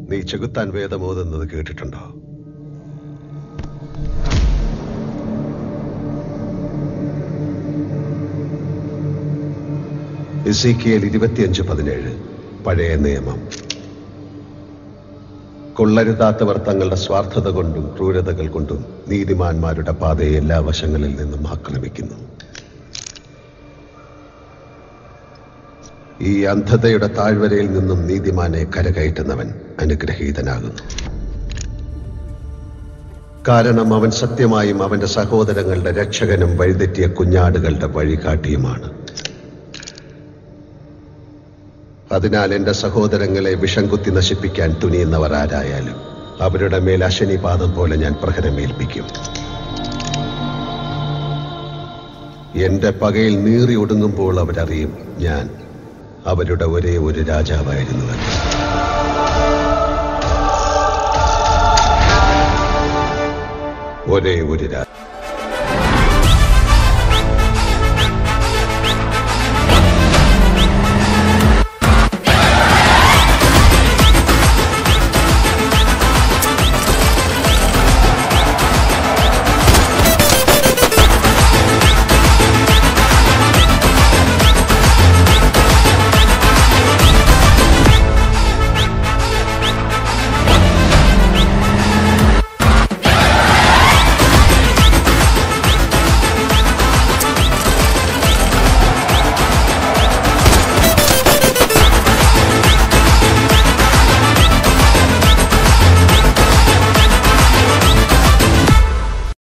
നീ ചെകുത്താൻ വേദമോതുന്നത് കേട്ടിട്ടുണ്ടോ ഇസീക്കിയൽ ഇരുപത്തിയഞ്ച് പതിനേഴ് പഴയ നിയമം കൊള്ളരുതാത്തവർ തങ്ങളുടെ സ്വാർത്ഥത കൊണ്ടും ക്രൂരതകൾ കൊണ്ടും നീതിമാന്മാരുടെ പാതയെ എല്ലാ വശങ്ങളിൽ നിന്നും ആക്രമിക്കുന്നു ഈ അന്ധതയുടെ താഴ്വരയിൽ നിന്നും നീതിമാനെ കരകയറ്റുന്നവൻ അനുഗ്രഹീതനാകുന്നു കാരണം അവൻ സത്യമായും അവന്റെ സഹോദരങ്ങളുടെ രക്ഷകനും വഴിതെറ്റിയ കുഞ്ഞാടുകളുടെ വഴികാട്ടിയുമാണ് അതിനാൽ എന്റെ സഹോദരങ്ങളെ വിഷം കുത്തി നശിപ്പിക്കാൻ തുനിയുന്നവർ ആരായാലും അവരുടെ മേൽ അശനിപാതം പോലെ ഞാൻ പ്രഹരമേൽപ്പിക്കും എന്റെ പകയിൽ നീറി ഒടുങ്ങുമ്പോൾ അവരറിയും ഞാൻ അവരുടെ ഒരേ ഒരു രാജാവായിരുന്നുവെന്ന് ഒരേ ഒരു രാജ